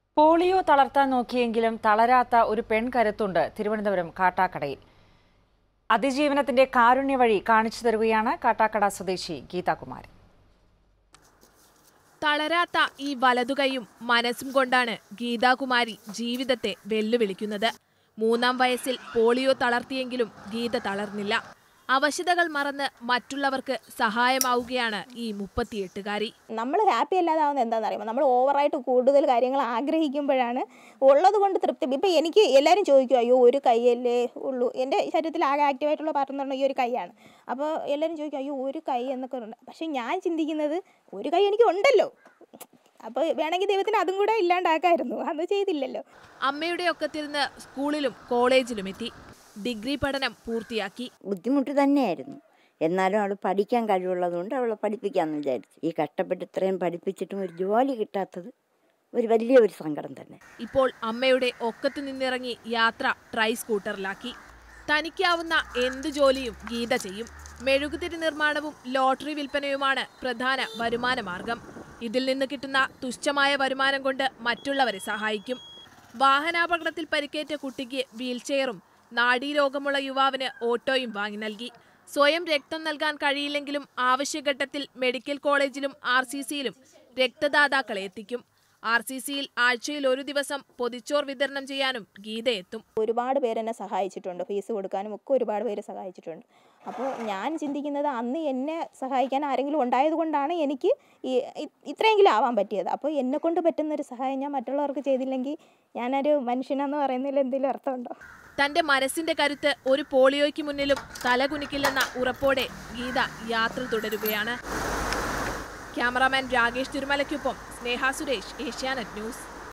polio തളർത്താൻ നോക്കിയെങ്കിലും തളരാത്ത ഒരു പെൺകരുത്തുണ്ട് തിരുവനന്തപുരം കാട്ടാക്കടയിൽ അതിജീവനത്തിന്റെ കാരുണ്യ വഴി കാണിച്ചു തരുകയാണ് കാട്ടാക്കട സ്വദേശി ഗീതാകുമാരി തളരാത്ത ഈ വലതുകൈയും മനസ്സും കൊണ്ടാണ് ഗീതാകുമാരി ജീവിതത്തെ വെല്ലുവിളിക്കുന്നത് മൂന്നാം വയസ്സിൽ പോളിയോ തളർത്തിയെങ്കിലും ഗീത തളർന്നില്ല അവശതകൾ മറന്ന് മറ്റുള്ളവർക്ക് സഹായമാവുകയാണ് ഈ മുപ്പത്തിയെട്ടുകാരി നമ്മൾ ഹാപ്പി അല്ലാതാവുന്നത് എന്താണെന്ന് അറിയുമ്പോൾ നമ്മൾ ഓവറായിട്ട് കൂടുതൽ കാര്യങ്ങൾ ആഗ്രഹിക്കുമ്പോഴാണ് ഉള്ളത് കൊണ്ട് തൃപ്തി ഇപ്പം എനിക്ക് എല്ലാവരും ചോദിക്കും അയ്യോ ഒരു കൈയല്ലേ ഉള്ളൂ എൻ്റെ ശരീരത്തിൽ ആകെ ആക്റ്റീവായിട്ടുള്ള പറഞ്ഞിട്ടുള്ള ഈ ഒരു കൈയാണ് അപ്പോൾ എല്ലാവരും ചോദിക്കും അയ്യോ ഒരു കൈ എന്നൊക്കെ ഉണ്ട് പക്ഷേ ഞാൻ ചിന്തിക്കുന്നത് ഒരു കൈ എനിക്ക് ഉണ്ടല്ലോ അപ്പോൾ വേണമെങ്കിൽ ദൈവത്തിന് അതും കൂടെ ഇല്ലാണ്ടാക്കായിരുന്നു അത് ചെയ്തില്ലല്ലോ അമ്മയുടെ ഒക്കത്തിരുന്ന് സ്കൂളിലും കോളേജിലും എത്തി ഡിഗ്രി പഠനം പൂർത്തിയാക്കി ബുദ്ധിമുട്ട് തന്നെയായിരുന്നു എന്നാലും അവൾ പഠിക്കാൻ കഴിവുള്ളതുകൊണ്ട് അവളെ പഠിപ്പിക്കാമെന്ന് വിചാരിച്ചു ഈ കഷ്ടപ്പെട്ട് ഇത്രയും പഠിപ്പിച്ചിട്ടും ഒരു ജോലി കിട്ടാത്തത് ഒരു വലിയ ഒരു സങ്കടം തന്നെ ഇപ്പോൾ അമ്മയുടെ ഒക്കത്തു നിന്നിറങ്ങി യാത്ര ട്രൈ സ്കൂട്ടറിലാക്കി തനിക്കാവുന്ന എന്ത് ജോലിയും ഗീത ചെയ്യും മെഴുകുതിരി നിർമ്മാണവും ലോട്ടറി വിൽപ്പനയുമാണ് പ്രധാന വരുമാന മാർഗം ഇതിൽ നിന്ന് കിട്ടുന്ന തുച്ഛമായ വരുമാനം കൊണ്ട് മറ്റുള്ളവരെ സഹായിക്കും വാഹനാപകടത്തിൽ പരിക്കേറ്റ കുട്ടിക്ക് വീൽചെയറും നാഡീരോഗമുള്ള യുവാവിന് ഓട്ടോയും വാങ്ങി നൽകി സ്വയം രക്തം നൽകാൻ കഴിയില്ലെങ്കിലും ആവശ്യഘട്ടത്തിൽ മെഡിക്കൽ കോളേജിലും ആർ സി സിയിലും രക്തദാതാക്കളെ എത്തിക്കും ആർ സി സിയിൽ ആഴ്ചയിൽ ഒരു ദിവസം പൊതിച്ചോർ വിതരണം ചെയ്യാനും ഗീത എത്തും ഒരുപാട് പേര് എന്നെ സഹായിച്ചിട്ടുണ്ട് ഫീസ് കൊടുക്കാനും ഒക്കെ ഒരുപാട് പേര് സഹായിച്ചിട്ടുണ്ട് അപ്പോൾ ഞാൻ ചിന്തിക്കുന്നത് അന്ന് എന്നെ സഹായിക്കാൻ ആരെങ്കിലും ഉണ്ടായത് കൊണ്ടാണ് എനിക്ക് ഈ ഇ- ഇത്രയെങ്കിലും ആവാൻ പറ്റിയത് അപ്പോൾ എന്നെ കൊണ്ട് പറ്റുന്ന ഒരു സഹായം ഞാൻ മറ്റുള്ളവർക്ക് ചെയ്തില്ലെങ്കിൽ ഞാനൊരു മനുഷ്യനെന്ന് പറയുന്നതിൽ എന്തെങ്കിലും അർത്ഥമുണ്ടോ തന്റെ മനസ്സിന്റെ കരുത്ത് ഒരു പോളിയോയ്ക്ക് മുന്നിലും തലകുനിക്കില്ലെന്ന ഉറപ്പോടെ ഗീത യാത്ര തുടരുകയാണ് ക്യാമറാമാൻ രാകേഷ് തിരുമലയ്ക്കൊപ്പം സ്നേഹ സുരേഷ് ഏഷ്യാനെറ്റ് ന്യൂസ്